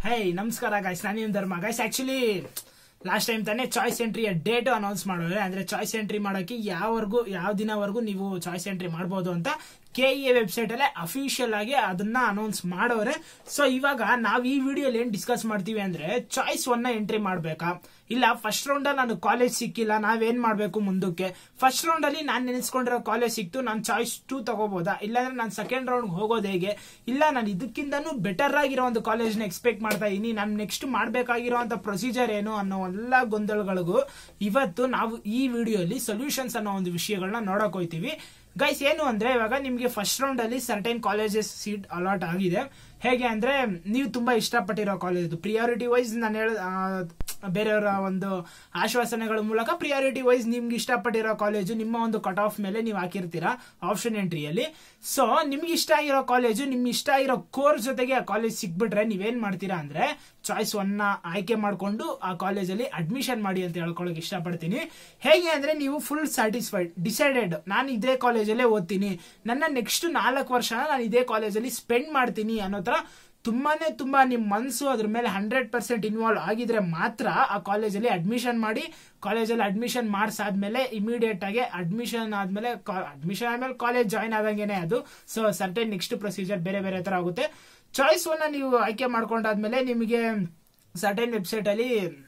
ಹೇ ನಮಸ್ಕಾರ ಗಾಯ್ಸ್ ನಾನು ನಿಮ್ಮ ಧರ್ಮ ಗಾಯ್ಸ್ ಆಕ್ಚುಲಿ ಲಾಸ್ಟ್ ಟೈಮ್ ತಾನೇ ಚಾಯ್ಸ್ ಎಂಟ್ರಿಯ ಡೇಟ್ ಅನೌನ್ಸ್ ಮಾಡೋರೆ ಅಂದ್ರೆ ಚಾಯ್ಸ್ ಎಂಟ್ರಿ ಮಾಡೋಕ್ಕೆ ಯಾವರೆಗೂ ಯಾವ ದಿನವರೆಗೂ ನೀವು ಚಾಯ್ಸ್ ಎಂಟ್ರಿ ಮಾಡ್ಬೋದು ಅಂತ ಕೆ ಇ ವೆಬ್ಸೈಟ್ ಅಲ್ಲೇ ಅಫಿಷಿಯಲ್ ಆಗಿ ಅದನ್ನ ಅನೌನ್ಸ್ ಮಾಡೋರೆ ಸೊ ಇವಾಗ ನಾವ್ ಈ ವಿಡಿಯೋಲಿ ಏನ್ ಡಿಸ್ಕಸ್ ಮಾಡ್ತೀವಿ ಅಂದ್ರೆ ಚಾಯ್ಸ್ ಒನ್ ಎಂಟ್ರಿ ಮಾಡ್ಬೇಕಾ ಇಲ್ಲ ಫಸ್ಟ್ ರೌಂಡ್ ಅಲ್ಲಿ ನಾನು ಕಾಲೇಜ್ ಸಿಕ್ಕಿಲ್ಲ ನಾವೇನ್ ಮಾಡ್ಬೇಕು ಮುಂದಕ್ಕೆ ಫಸ್ಟ್ ರೌಂಡ್ ಅಲ್ಲಿ ನಾನು ನೆನೆಸ್ಕೊಂಡಿರೋ ಕಾಲೇಜ್ ಸಿಕ್ತು ನಾನು ಚಾಯ್ಸ್ ಟೂ ತಗೋಬೋದಾ ಇಲ್ಲಾಂದ್ರೆ ನಾನು ಸೆಕೆಂಡ್ ರೌಂಡ್ ಹೋಗೋದು ಹೇಗೆ ಇಲ್ಲ ನಾನು ಇದಕ್ಕಿಂತನೂ ಬೆಟರ್ ಆಗಿರೋ ಒಂದು ಕಾಲೇಜ್ನ ಎಕ್ಸ್ಪೆಕ್ಟ್ ಮಾಡ್ತಾ ಇದೀನಿ ನಾನು ನೆಕ್ಸ್ಟ್ ಮಾಡ್ಬೇಕಾಗಿರೋ ಅಂತ ಪ್ರೊಸೀಜರ್ ಏನು ಅನ್ನೋ ಎಲ್ಲ ಗೊಂದಲಗಳಿಗೂ ಇವತ್ತು ನಾವು ಈ ವಿಡಿಯೋಲಿ ಸೊಲ್ಯೂಷನ್ಸ್ ಅನ್ನೋ ಒಂದು ವಿಷಯಗಳನ್ನ ನೋಡಕ್ ಹೋಯ್ತೀವಿ ಗೈಸ್ ಏನು ಅಂದ್ರೆ ಇವಾಗ ನಿಮ್ಗೆ ಫಸ್ಟ್ ರೌಂಡ್ ಅಲ್ಲಿ ಸರ್ಟೈನ್ ಕಾಲೇಜಸ್ ಸೀಟ್ ಅಲಾಟ್ ಆಗಿದೆ ಹೇಗೆ ಅಂದ್ರೆ ನೀವು ತುಂಬಾ ಇಷ್ಟಪಟ್ಟಿರೋ ಕಾಲೇಜ್ ಪ್ರಿಯಾರಿಟಿ ವೈಸ್ ನಾನು ಹೇಳ ಆ, ಬೇರೆಯವರ ಒಂದು ಆಶ್ವಾಸನೆಗಳ ಮೂಲಕ ಪ್ರಿಯಾರಿಟಿ ವೈಸ್ ನಿಮ್ಗೆ ಇಷ್ಟಪಟ್ಟಿರೋ ಕಾಲೇಜು ನಿಮ್ಮ ಒಂದು ಕಟ್ ಆಫ್ ಮೇಲೆ ನೀವು ಹಾಕಿರ್ತೀರಾ ಆಪ್ಷನ್ ಎಂಟ್ರಿಯಲ್ಲಿ ಸೊ ನಿಮ್ಗೆ ಇಷ್ಟ ಆಗಿರೋ ಕಾಲೇಜು ನಿಮ್ಗೆ ಇಷ್ಟ ಆಗಿರೋ ಕೋರ್ಸ್ ಜೊತೆಗೆ ಆ ಕಾಲೇಜ್ ಸಿಕ್ಬಿಟ್ರೆ ನೀವೇನ್ ಮಾಡ್ತೀರಾ ಅಂದ್ರೆ ಚಾಯ್ಸ್ ಒನ್ ನ ಆಯ್ಕೆ ಮಾಡ್ಕೊಂಡು ಆ ಕಾಲೇಜಲ್ಲಿ ಅಡ್ಮಿಷನ್ ಮಾಡಿ ಅಂತ ಹೇಳ್ಕೊಳಕ್ ಇಷ್ಟಪಡ್ತೀನಿ ಹೇಗೆ ಅಂದ್ರೆ ನೀವು ಫುಲ್ ಸ್ಯಾಟಿಸ್ಫೈಡ್ ಡಿಸೈಡೆಡ್ ನಾನು ಇದೇ ಕಾಲೇಜಲ್ಲೇ ಓದ್ತೀನಿ ನನ್ನ ನೆಕ್ಸ್ಟ್ ನಾಲ್ಕು ವರ್ಷ ನಾನು ಇದೇ ಕಾಲೇಜಲ್ಲಿ ಸ್ಪೆಂಡ್ ಮಾಡ್ತೀನಿ ಅನ್ನೋ ತರ ತುಂಬಾನೇ ತುಂಬಾ ನಿಮ್ ಮನ್ಸು ಅದ್ರ ಮೇಲೆ ಹಂಡ್ರೆಡ್ ಪರ್ಸೆಂಟ್ ಇನ್ವಾಲ್ವ್ ಆಗಿದ್ರೆ ಮಾತ್ರ ಆ ಕಾಲೇಜಲ್ಲಿ ಅಡ್ಮಿಷನ್ ಮಾಡಿ ಕಾಲೇಜಲ್ಲಿ ಅಡ್ಮಿಷನ್ ಮಾಡ್ಸಾದ್ಮೇಲೆ ಇಮಿಡಿಯೇಟ್ ಆಗಿ ಅಡ್ಮಿಷನ್ ಆದ್ಮೇಲೆ ಅಡ್ಮಿಷನ್ ಆದ್ಮೇಲೆ ಕಾಲೇಜ್ ಜಾಯ್ನ್ ಆದಂಗೆನೆ ಅದು ಸೊ ಸರ್ಟೆನ್ ನೆಕ್ಸ್ಟ್ ಪ್ರೊಸೀಜರ್ ಬೇರೆ ಬೇರೆ ತರ ಆಗುತ್ತೆ ಚಾಯ್ಸ್ ಒನ್ನ ನೀವು ಆಯ್ಕೆ ಮಾಡ್ಕೊಂಡಾದ್ಮೇಲೆ ನಿಮಗೆ ಸರ್ಟೆನ್ ವೆಬ್ಸೈಟ್ ಅಲ್ಲಿ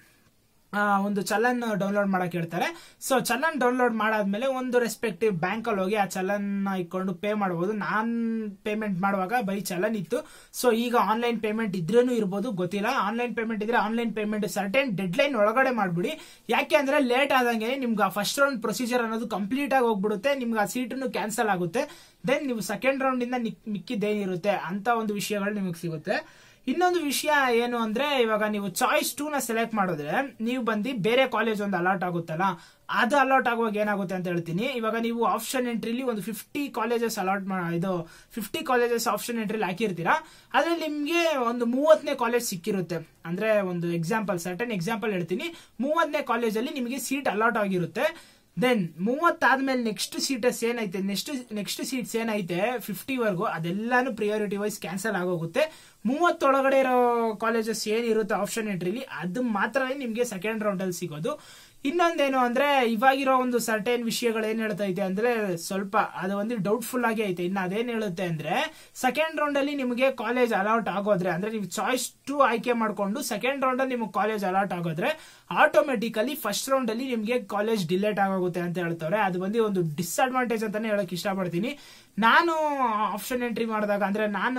ಆ, ಒಂದು ಚಲನ್ ಡೌನ್ಲೋಡ್ ಮಾಡಕ್ ಹೇಳ್ತಾರೆ ಸೊ ಚಲನ್ ಡೌನ್ಲೋಡ್ ಮಾಡಾದ್ಮೇಲೆ ಒಂದು ರೆಸ್ಪೆಕ್ಟಿವ್ ಬ್ಯಾಂಕ್ ಅಲ್ಲಿ ಹೋಗಿ ಆ ಚಲನ್ ಇಟ್ಕೊಂಡು ಪೇ ಮಾಡಬಹುದು ನಾನ್ ಪೇಮೆಂಟ್ ಮಾಡುವಾಗ ಬೈ ಚಲನ್ ಇತ್ತು ಸೊ ಈಗ ಆನ್ಲೈನ್ ಪೇಮೆಂಟ್ ಇದ್ರೇನು ಇರ್ಬೋದು ಗೊತ್ತಿಲ್ಲ ಆನ್ಲೈನ್ ಪೇಮೆಂಟ್ ಇದ್ರೆ online payment certain deadline ಒಳಗಡೆ ಮಾಡ್ಬಿಡಿ ಯಾಕೆ ಅಂದ್ರೆ ಲೇಟ್ ಆದಂಗೆ ನಿಮ್ಗೆ ಆ ಫಸ್ಟ್ ರೌಂಡ್ ಪ್ರೊಸೀಜರ್ ಅನ್ನೋದು ಕಂಪ್ಲೀಟ್ ಆಗಿ ಹೋಗ್ಬಿಡುತ್ತೆ ನಿಮ್ಗೆ ಆ ಸೀಟನ್ನು ಕ್ಯಾನ್ಸಲ್ ಆಗುತ್ತೆ ದೆನ್ ನೀವು ಸೆಕೆಂಡ್ ರೌಂಡ್ ಇಂದ ನಿಕ್- ಮಿಕ್ಕಿದ್ದೇನಿರುತ್ತೆ ಅಂತ ಒಂದು ವಿಷಯಗಳು ನಿಮಗೆ ಸಿಗುತ್ತೆ ಇನ್ನೊಂದು ವಿಷಯ ಏನು ಅಂದ್ರೆ ಇವಾಗ ನೀವು ಚಾಯ್ಸ್ ಟೂ ನ ಸೆಲೆಕ್ಟ್ ಮಾಡಿದ್ರೆ ನೀವು ಬಂದು ಬೇರೆ ಕಾಲೇಜ್ ಒಂದು ಅಲಾಟ್ ಆಗುತ್ತಲ್ಲ ಅದು ಅಲಾಟ್ ಆಗುವಾಗ ಏನಾಗುತ್ತೆ ಅಂತ ಹೇಳ್ತೀನಿ ಇವಾಗ ನೀವು ಆಪ್ಷನ್ ಎಂಟ್ರಿಲಿ ಒಂದು ಫಿಫ್ಟಿ ಕಾಲೇಜಸ್ ಅಲಾಟ್ ಇದು ಫಿಫ್ಟಿ ಕಾಲೇಜಸ್ ಆಪ್ಷನ್ ಎಂಟ್ರಿಲಿ ಹಾಕಿರ್ತೀರಾ ಅದ್ರಲ್ಲಿ ನಿಮ್ಗೆ ಒಂದು ಮೂವತ್ತನೇ ಕಾಲೇಜ್ ಸಿಕ್ಕಿರುತ್ತೆ ಅಂದ್ರೆ ಒಂದು ಎಕ್ಸಾಂಪಲ್ ಸರ್ಟನ್ ಎಕ್ಸಾಂಪಲ್ ಹೇಳ್ತೀನಿ ಮೂವತ್ತನೇ ಕಾಲೇಜಲ್ಲಿ ನಿಮಗೆ ಸೀಟ್ ಅಲಾಟ್ ಆಗಿರುತ್ತೆ ದೆನ್ ಮೂವತ್ತಾದ್ಮೇಲೆ ನೆಕ್ಸ್ಟ್ ಸೀಟಸ್ ಏನೈತೆ ನೆಕ್ಸ್ಟ್ ನೆಕ್ಸ್ಟ್ ಸೀಟ್ಸ್ ಏನೈತೆ ಫಿಫ್ಟಿ ವರ್ಗು ಅದೆಲ್ಲಾನು ಪ್ರಿಯಾರಿಟಿ ವೈಸ್ ಕ್ಯಾನ್ಸಲ್ ಆಗೋಗುತ್ತೆ ಮೂವತ್ತೊಳಗಡೆ ಇರೋ ಕಾಲೇಜಸ್ ಏನಿರುತ್ತೆ ಆಪ್ಷನ್ ಎಂಟ್ರಿಲಿ ಅದು ಮಾತ್ರನೇ ನಿಮ್ಗೆ ಸೆಕೆಂಡ್ ರೌಂಡ್ ಅಲ್ಲಿ ಸಿಗೋದು ಇನ್ನೊಂದೇನು ಅಂದ್ರೆ ಇವಾಗಿರೋ ಒಂದು ಸರ್ಟೇನ್ ವಿಷಯಗಳು ಏನ್ ಹೇಳ್ತಾ ಇದೆ ಅಂದ್ರೆ ಸ್ವಲ್ಪ ಅದು ಒಂದು ಡೌಟ್ಫುಲ್ ಆಗಿ ಐತೆ ಇನ್ನು ಅದೇನ್ ಹೇಳುತ್ತೆ ಅಂದ್ರೆ ಸೆಕೆಂಡ್ ರೌಂಡ್ ಅಲ್ಲಿ ನಿಮಗೆ ಕಾಲೇಜ್ ಅಲಾಟ್ ಆಗೋದ್ರೆ ಅಂದ್ರೆ ನೀವು ಚಾಯ್ಸ್ ಟು ಆಯ್ಕೆ ಮಾಡ್ಕೊಂಡು ಸೆಕೆಂಡ್ ರೌಂಡ್ ಅಲ್ಲಿ ನಿಮಗೆ ಕಾಲೇಜ್ ಅಲಾಟ್ ಆಗೋದ್ರೆ ಆಟೋಮೆಟಿಕಲಿ ಫಸ್ಟ್ ರೌಂಡ್ ಅಲ್ಲಿ ನಿಮಗೆ ಕಾಲೇಜ್ ಡಿಲೇಟ್ ಆಗೋಗುತ್ತೆ ಅಂತ ಹೇಳ್ತಾರೆ ಅದು ಬಂದು ಒಂದು ಡಿಸ್ಅಡ್ವಾಂಟೇಜ್ ಅಂತಾನೆ ಹೇಳಕ್ ಇಷ್ಟಪಡ್ತೀನಿ ನಾನು ಆಪ್ಷನ್ ಎಂಟ್ರಿ ಮಾಡಿದಾಗ ಅಂದ್ರೆ ನಾನು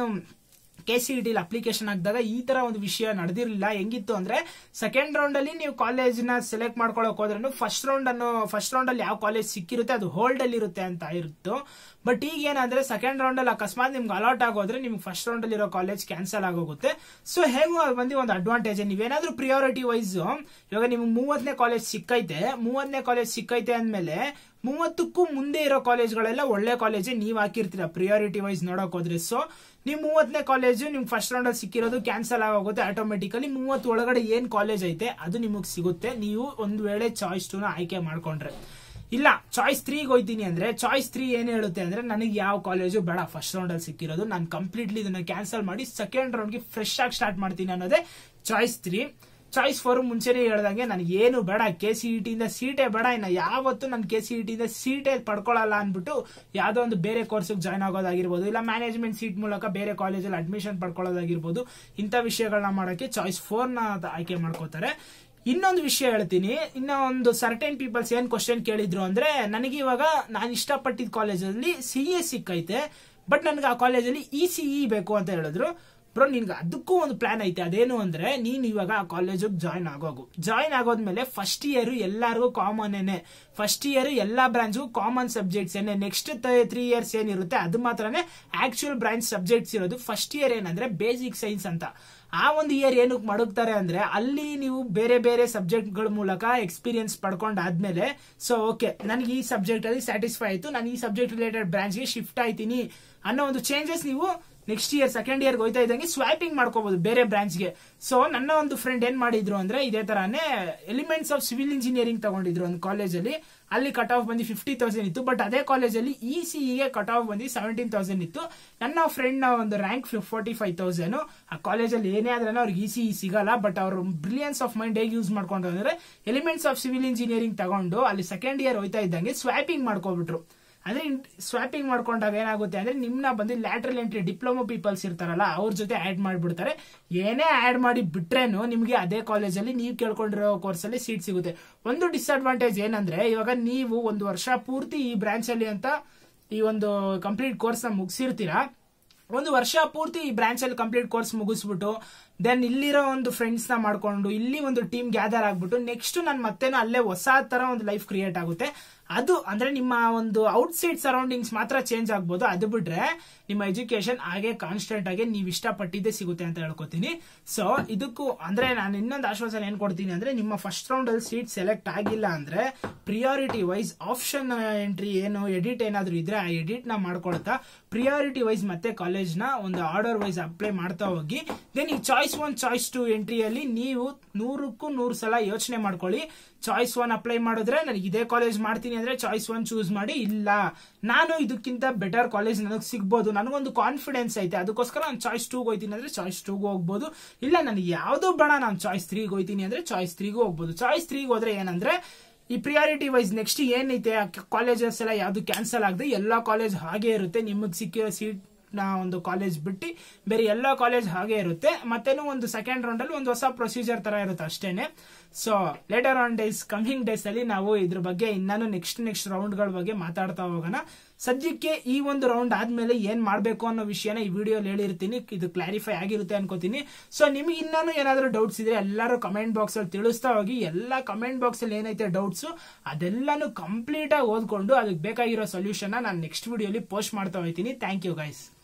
ಕೆ ಸಿ ಟಿ ಅಪ್ಲಿಕೇಶನ್ ಹಾಕಿದಾಗ ಈ ತರ ಒಂದು ವಿಷಯ ನಡೆದಿರಲಿಲ್ಲ ಹೆಂಗಿತ್ತು ಅಂದ್ರೆ ಸೆಕೆಂಡ್ ರೌಂಡ್ ಅಲ್ಲಿ ನೀವು ಕಾಲೇಜ್ ನ ಸೆಲೆಕ್ಟ್ ಮಾಡ್ಕೊಳಕ್ ಹೋದ್ರೆ ಫಸ್ಟ್ ರೌಂಡ್ ಅನ್ನು ಫಸ್ಟ್ ರೌಂಡ್ ಅಲ್ಲಿ ಯಾವ ಕಾಲೇಜ್ ಸಿಕ್ಕಿರುತ್ತೆ ಅದು ಹೋಲ್ಡ್ ಅಲ್ಲಿ ಇರುತ್ತೆ ಅಂತ ಇರುತ್ತು ಬಟ್ ಈಗ ಏನಂದ್ರೆ ಸೆಕೆಂಡ್ ರೌಂಡ್ ಅಲ್ಲಿ ಅಕಸ್ಮಾತ್ ನಿಮ್ಗೆ ಅಲಾಟ್ ಆಗೋದ್ರೆ ನಿಮ್ಗೆ ಫಸ್ಟ್ ರೌಂಡ್ ಅಲ್ಲಿ ಇರೋ ಕಾಲೇಜ್ ಕ್ಯಾನ್ಸಲ್ ಆಗೋಗುತ್ತೆ ಸೊ ಹೇಗೂ ಅದು ಬಂದು ಒಂದು ಅಡ್ವಾಂಟೇಜ್ ನೀವೇನಾದ್ರೂ ಪ್ರಿಯಾರಿಟಿ ವೈಸ್ ಇವಾಗ ನಿಮ್ಗೆ ಮೂವತ್ತನೇ ಕಾಲೇಜ್ ಸಿಕ್ಕೈತೆ ಮೂವತ್ತನೇ ಕಾಲೇಜ್ ಸಿಕ್ಕೈತೆ ಅಂದ್ಮೇಲೆ ಮೂವತ್ತಕ್ಕೂ ಮುಂದೆ ಇರೋ ಕಾಲೇಜ್ಗಳೆಲ್ಲ ಒಳ್ಳೆ ಕಾಲೇಜ್ ನೀವ್ ಹಾಕಿರ್ತೀರ ಪ್ರಿಯಾರಿಟಿ ವೈಸ್ ನೋಡಕ್ ಹೋದ್ರೆ ಸೊ ನೀವು ಮೂವತ್ತನೇ ಕಾಲೇಜು ನಿಮ್ ಫಸ್ಟ್ ರೌಂಡ್ ಅಲ್ಲಿ ಸಿಕ್ಕಿರೋದು ಕ್ಯಾನ್ಸಲ್ ಆಗೋಗುತ್ತೆ ಆಟೋಮೆಟಿಕಲಿ ಮೂವತ್ತು ಒಳಗಡೆ ಏನ್ ಕಾಲೇಜ್ ಐತೆ ಅದು ನಿಮಗೆ ಸಿಗುತ್ತೆ ನೀವು ಒಂದ್ ವೇಳೆ ಚಾಯ್ಸ್ ಟೂನ ಆಯ್ಕೆ ಮಾಡ್ಕೊಂಡ್ರೆ ಇಲ್ಲ ಚಾಯ್ಸ್ ತ್ರೀಗೆ ಹೋಯ್ತೀನಿ ಅಂದ್ರೆ ಚಾಯ್ಸ್ ತ್ರೀ ಏನ್ ಹೇಳುತ್ತೆ ಅಂದ್ರೆ ನನಗೆ ಯಾವ ಕಾಲೇಜು ಬೇಡ ಫಸ್ಟ್ ರೌಂಡ್ ಅಲ್ಲಿ ಸಿಕ್ಕಿರೋದು ನಾನು ಕಂಪ್ಲೀಟ್ಲಿ ಇದನ್ನ ಕ್ಯಾನ್ಸಲ್ ಮಾಡಿ ಸೆಕೆಂಡ್ ರೌಂಡ್ಗೆ ಫ್ರೆಶ್ ಆಗಿ ಸ್ಟಾರ್ಟ್ ಮಾಡ್ತೀನಿ ಅನ್ನೋದೇ ಚಾಯ್ಸ್ ತ್ರೀ ಚಾಯ್ಸ್ ಫೋರ್ ಮುಂಚೆನೇ ಹೇಳ್ದಂಗೆ ನನಗೆ ಏನು ಬೇಡ ಕೆ ಸಿ ಇ ಟಿಯಿಂದ ಸೀಟೇ ಬೇಡ ಇನ್ನ ಯಾವತ್ತು ನಾನು ಕೆ ಸಿ ಇ ಟಿಯಿಂದ ಸೀಟೇ ಪಡ್ಕೊಳ್ಳಲ್ಲ ಅನ್ಬಿಟ್ಟು ಯಾವ್ದೋ ಒಂದು ಬೇರೆ ಕೋರ್ಸ್ಗೆ ಜಾಯ್ನ್ ಆಗೋದಾಗಿರ್ಬೋದು ಇಲ್ಲ ಮ್ಯಾನೇಜ್ಮೆಂಟ್ ಸೀಟ್ ಮೂಲಕ ಬೇರೆ ಕಾಲೇಜಲ್ಲಿ ಅಡ್ಮಿಷನ್ ಪಡ್ಕೊಳ್ಳೋದಾಗಿರ್ಬೋದು ಇಂಥ ವಿಷಯಗಳನ್ನ ಮಾಡೋಕ್ಕೆ ಚಾಯ್ಸ್ ಫೋರ್ ನ ಆಯ್ಕೆ ಮಾಡ್ಕೋತಾರೆ ಇನ್ನೊಂದು ವಿಷಯ ಹೇಳ್ತೀನಿ ಇನ್ನ ಒಂದು ಸರ್ಟೆನ್ ಪೀಪಲ್ಸ್ ಏನ್ ಕ್ವಶನ್ ಕೇಳಿದ್ರು ಅಂದ್ರೆ ನನಗೆ ಇವಾಗ ನಾನು ಇಷ್ಟಪಟ್ಟಿದ್ದ ಕಾಲೇಜಲ್ಲಿ ಸಿ ಎ ಸಿಕ್ಕೈತೆ ಬಟ್ ನನಗೆ ಆ ಕಾಲೇಜಲ್ಲಿ ಇ ಸಿ ಇ ಬೇಕು ಅಂತ ಹೇಳಿದ್ರು ಬ್ರೋ ನಿನ್ಗೆ ಅದಕ್ಕೂ ಒಂದು ಪ್ಲಾನ್ ಐತೆ ಅದೇನು ಅಂದ್ರೆ ನೀನ್ ಇವಾಗ ಆ ಕಾಲೇಜಿಗೆ ಜಾಯ್ನ್ ಆಗೋಗು ಜಾಯ್ನ್ ಆಗೋದ್ಮೇಲೆ ಫಸ್ಟ್ ಇಯರ್ ಎಲ್ಲಾರ್ಗು ಕಾಮನ್ ಏನೆ ಫಸ್ಟ್ ಇಯರ್ ಎಲ್ಲಾ ಬ್ರಾಂಚ್ಗೂ ಕಾಮನ್ ಸಬ್ಜೆಕ್ಟ್ಸ್ ಏನೆ ನೆಕ್ಸ್ಟ್ ತ್ರೀ ಇಯರ್ಸ್ ಏನಿರುತ್ತೆ ಅದು ಮಾತ್ರನೇ ಆಕ್ಚುಯಲ್ ಬ್ರಾಂಚ್ ಸಬ್ಜೆಕ್ಟ್ಸ್ ಇರೋದು ಫಸ್ಟ್ ಇಯರ್ ಏನಂದ್ರೆ ಬೇಸಿಕ್ ಸೈನ್ಸ್ ಅಂತ ಆ ಒಂದು ಇಯರ್ ಏನಕ್ಕೆ ಮಡಗ್ತಾರೆ ಅಂದ್ರೆ ಅಲ್ಲಿ ನೀವು ಬೇರೆ ಬೇರೆ ಸಬ್ಜೆಕ್ಟ್ ಗಳ ಮೂಲಕ ಎಕ್ಸ್ಪೀರಿಯನ್ಸ್ ಪಡ್ಕೊಂಡಾದ್ಮೇಲೆ ಸೊ ಓಕೆ ನನಗೆ ಈ ಸಬ್ಜೆಕ್ಟ್ ಅಲ್ಲಿ ಸ್ಯಾಟಿಸ್ಫೈ ಆಯ್ತು ನಾನು ಈ ಸಬ್ಜೆಕ್ಟ್ ರಿಲೇಟೆಡ್ ಬ್ರಾಂಚ್ಗೆ ಶಿಫ್ಟ್ ಆಯ್ತೀನಿ ಅನ್ನೋ ಒಂದು ಚೇಂಜಸ್ ನೀವು ನೆಕ್ಸ್ಟ್ ಇಯರ್ ಸೆಕೆಂಡ್ ಇಯರ್ ಹೋಯ್ತಾ ಇದ್ದಂಗೆ ಸ್ವಾಪಿಂಗ್ ಮಾಡ್ಕೋಬಹುದು ಬೇರೆ ಬ್ರಾಂಚ್ಗೆ ಸೊ ನನ್ನ ಒಂದು ಫ್ರೆಂಡ್ ಏನ್ ಮಾಡಿದ್ರು ಅಂದ್ರೆ ಇದೇ ತರಾನೇ ಎಲಿಮೆಂಟ್ಸ್ ಆಫ್ ಸಿವಿಲ್ ಇಂಜಿನಿಯರಿಂಗ್ ತಗೊಂಡಿದ್ರು ಒಂದು ಕಾಲೇಜಲ್ಲಿ ಅಲ್ಲಿ ಕಟ್ ಆಫ್ ಬಂದು ಫಿಫ್ಟಿ ತೌಸಂಡ್ ಇತ್ತು ಬಟ್ ಅದೇ ಕಾಲೇಜಲ್ಲಿ ಇ ಸಿಇಗೆ ಕಟ್ ಆಫ್ ಬಂದು ಸೆವೆಂಟೀನ್ ತೌಸಂಡ್ ಇತ್ತು ನನ್ನ ಫ್ರೆಂಡ್ ನ ಒಂದು ರ್ಯಾಂಕ್ ಫೋರ್ಟಿ ಫೈವ್ ತೌಸಂಡ್ ಆ ಕಾಲೇಜಲ್ಲಿ ಏನೇ ಆದ್ರೂ ಅವ್ರಿಗೆ ಇ ಸಿ ಸಿಗಲ್ಲ ಬಟ್ ಅವರು ಬ್ರಿಲಿಯನ್ಸ್ ಆಫ್ ಮೈಂಡ್ ಹೇಗೆ ಯೂಸ್ ಮಾಡ್ಕೊಂಡು ಅಂದ್ರೆ ಎಲಿಮೆಂಟ್ಸ್ ಆಫ್ ಸಿವಿಲ್ ಇಂಜಿನಿಯರಿಂಗ್ ತಗೊಂಡು ಅಲ್ಲಿ ಸೆಕೆಂಡ್ ಇಯರ್ ಹೋಯ್ತಾ ಇದ್ದಂಗೆ ಸ್ವ್ಯಾಪಿಂಗ್ ಮಾಡ್ಕೊಬಿಟ್ರು ಅಂದ್ರೆ ಸ್ವಾಪಿಂಗ್ ಮಾಡ್ಕೊಂಡಾಗ ಏನಾಗುತ್ತೆ ಅಂದ್ರೆ ನಿಮ್ನ ಬಂದು ಲ್ಯಾಟ್ರಲ್ ಎಂಟ್ರಿ ಡಿಪ್ಲೊಮಾ ಪೀಪಲ್ಸ್ ಇರ್ತಾರಲ್ಲ ಅವ್ರ ಜೊತೆ ಆಡ್ ಮಾಡಿಬಿಡ್ತಾರೆ ಏನೇ ಆಡ್ ಮಾಡಿ ಬಿಟ್ರೇನು ನಿಮ್ಗೆ ಅದೇ ಕಾಲೇಜಲ್ಲಿ ನೀವು ಕೇಳ್ಕೊಂಡಿರೋ ಕೋರ್ಸಲ್ಲಿ ಸೀಟ್ ಸಿಗುತ್ತೆ ಒಂದು ಡಿಸ್ಅಡ್ವಾಂಟೇಜ್ ಏನಂದ್ರೆ ಇವಾಗ ನೀವು ಒಂದು ವರ್ಷ ಪೂರ್ತಿ ಈ ಬ್ರಾಂಚ್ ಅಲ್ಲಿ ಅಂತ ಈ ಒಂದು ಕಂಪ್ಲೀಟ್ ಕೋರ್ಸ್ ನ ಮುಗಿಸಿರ್ತೀರಾ ಒಂದು ವರ್ಷ ಪೂರ್ತಿ ಈ ಬ್ರಾಂಚ್ ಅಲ್ಲಿ ಕಂಪ್ಲೀಟ್ ಕೋರ್ಸ್ ಮುಗಿಸ್ಬಿಟ್ಟು ದೆನ್ ಇಲ್ಲಿರೋ ಒಂದು ಫ್ರೆಂಡ್ಸ್ ನ ಮಾಡ್ಕೊಂಡು ಇಲ್ಲಿ ಒಂದು ಟೀಮ್ ಗ್ಯಾದರ್ ಆಗ್ಬಿಟ್ಟು ನೆಕ್ಸ್ಟ್ ನಾನು ಮತ್ತೇನೋ ಅಲ್ಲೇ ಹೊಸ ತರ ಒಂದು ಲೈಫ್ ಕ್ರಿಯೇಟ್ ಆಗುತ್ತೆ ಅದು ಅಂದ್ರೆ ನಿಮ್ಮ ಒಂದು ಔಟ್ಸೈಡ್ ಸರೌಂಡಿಂಗ್ಸ್ ಮಾತ್ರ ಚೇಂಜ್ ಆಗ್ಬೋದು ಅದು ಬಿಟ್ರೆ ನಿಮ್ಮ ಎಜುಕೇಶನ್ ಹಾಗೆ ಕಾನ್ಸ್ಟೆಂಟ್ ಆಗಿ ನೀವು ಇಷ್ಟಪಟ್ಟಿದ್ದೇ ಸಿಗುತ್ತೆ ಅಂತ ಹೇಳ್ಕೊತೀನಿ ಸೊ ಇದಕ್ಕೂ ಅಂದ್ರೆ ನಾನು ಇನ್ನೊಂದು ಆಶ್ವಾಸನೆ ಏನ್ ಕೊಡ್ತೀನಿ ಅಂದ್ರೆ ನಿಮ್ಮ ಫಸ್ಟ್ ರೌಂಡ್ ಅಲ್ಲಿ ಸೀಟ್ ಸೆಲೆಕ್ಟ್ ಆಗಿಲ್ಲ ಅಂದ್ರೆ ಪ್ರಿಯಾರಿಟಿ ವೈಸ್ ಆಪ್ಷನ್ ಎಂಟ್ರಿ ಏನು ಎಡಿಟ್ ಏನಾದ್ರು ಇದ್ರೆ ಆ ಎಡಿಟ್ ನ ಮಾಡ್ಕೊಳ್ತಾ ಪ್ರಿಯಾರಿಟಿ ವೈಸ್ ಮತ್ತೆ ಕಾಲೇಜ್ ನ ಒಂದು ಆರ್ಡರ್ ವೈಸ್ ಅಪ್ಲೈ ಮಾಡ್ತಾ ಹೋಗಿ ದೆನ್ ಈ ಚಾಯ್ಸ್ ಒನ್ ಚಾಯ್ಸ್ ಟು ಎಂಟ್ರಿಯಲ್ಲಿ ನೀವು ನೂರಕ್ಕೂ ನೂರು ಸಲ ಯೋಚನೆ ಮಾಡ್ಕೊಳ್ಳಿ ಚಾಯ್ಸ್ ಒನ್ ಅಪ್ಲೈ ಮಾಡಿದ್ರೆ ನನಗೆ ಇದೇ ಕಾಲೇಜ್ ಮಾಡ್ತೀನಿ ಅಂದ್ರೆ ಚಾಯ್ಸ್ ಒನ್ ಚೂಸ್ ಮಾಡಿ ಇಲ್ಲ ನಾನು ಇದಕ್ಕಿಂತ ಬೆಟರ್ ಕಾಲೇಜ್ ನನಗೆ ಸಿಗ್ಬೋದು ನನಗೊಂದು ಕಾನ್ಫಿಡೆನ್ಸ್ ಐತೆ ಅದಕ್ಕೋಸ್ಕರ ನಾನು ಚಾಯ್ಸ್ ಟೂಗೆ ಹೋಗ್ತೀನಿ ಅಂದ್ರೆ ಚಾಯ್ಸ್ ಟೂಗೆ ಹೋಗ್ಬೋದು ಇಲ್ಲ ನನಗೆ ಯಾವ್ದು ಬೇಡ ನಾನು ಚಾಯ್ಸ್ ತ್ರೀಗೆ ಹೋಗ್ತೀನಿ ಅಂದ್ರೆ ಚಾಯ್ಸ್ ತ್ರೀಗೂ ಹೋಗ್ಬೋದು ಚಾಯ್ಸ್ ತ್ರೀಗೆ ಹೋದ್ರೆ ಏನಂದ್ರೆ ಈ ಪ್ರಿಯಾರಿಟಿ ವೈಸ್ ನೆಕ್ಸ್ಟ್ ಏನೈತೆ ಕಾಲೇಜಸ್ ಎಲ್ಲ ಯಾವ್ದು ಕ್ಯಾನ್ಸಲ್ ಆಗದೆ ಎಲ್ಲಾ ಕಾಲೇಜ್ ಹಾಗೆ ಇರುತ್ತೆ ನಿಮಗೆ ಸಿಕ್ಕಿರೋ ಸೀಟ್ ನ ಒಂದು ಕಾಲೇಜ್ ಬಿಟ್ಟು ಬೇರೆ ಎಲ್ಲ ಕಾಲೇಜ್ ಹಾಗೆ ಇರುತ್ತೆ ಮತ್ತೇನು ಒಂದು ಸೆಕೆಂಡ್ ರೌಂಡ್ ಅಲ್ಲಿ ಒಂದು ಹೊಸ ಪ್ರೊಸೀಜರ್ ತರ ಇರುತ್ತೆ ಅಷ್ಟೇನೆ so later on days coming days ಅಲ್ಲಿ ನಾವು ಇದ್ರ ಬಗ್ಗೆ ಇನ್ನಾನು ನೆಕ್ಸ್ಟ್ ನೆಕ್ಸ್ಟ್ ರೌಂಡ್ ಗಳ ಬಗ್ಗೆ ಮಾತಾಡ್ತಾ ಹೋಗೋಣ ಸದ್ಯಕ್ಕೆ ಈ ಒಂದು ರೌಂಡ್ ಆದ್ಮೇಲೆ ಏನ್ ಮಾಡ್ಬೇಕು ಅನ್ನೋ ವಿಷಯನ ಈ ವಿಡಿಯೋ ಹೇಳಿರ್ತೀನಿ ಇದು ಕ್ಲಾರಿಫೈ ಆಗಿರುತ್ತೆ ಅನ್ಕೋತೀನಿ ಸೊ ನಿಮ್ಗೆ ಇನ್ನಾನು ಏನಾದ್ರು ಡೌಟ್ಸ್ ಇದ್ರೆ ಎಲ್ಲರೂ ಕಮೆಂಟ್ ಬಾಕ್ಸ್ ಅಲ್ಲಿ ತಿಳಿಸ್ತಾ ಹೋಗಿ ಎಲ್ಲ ಕಮೆಂಟ್ ಬಾಕ್ಸ್ ಅಲ್ಲಿ ಏನೈತೆ ಡೌಟ್ಸ್ ಅದೆಲ್ಲಾನು ಕಂಪ್ಲೀಟ್ ಆಗಿ ಓದ್ಕೊಂಡು ಅದಕ್ಕೆ ಬೇಕಾಗಿರೋ ಸೊಲ್ಯೂಷನ್ ನಾನು ನೆಕ್ಸ್ಟ್ ವಿಡಿಯೋಲಿ ಪೋಸ್ಟ್ ಮಾಡ್ತಾ ಹೋಗ್ತೀನಿ ಥ್ಯಾಂಕ್ ಯು ಗೈಸ್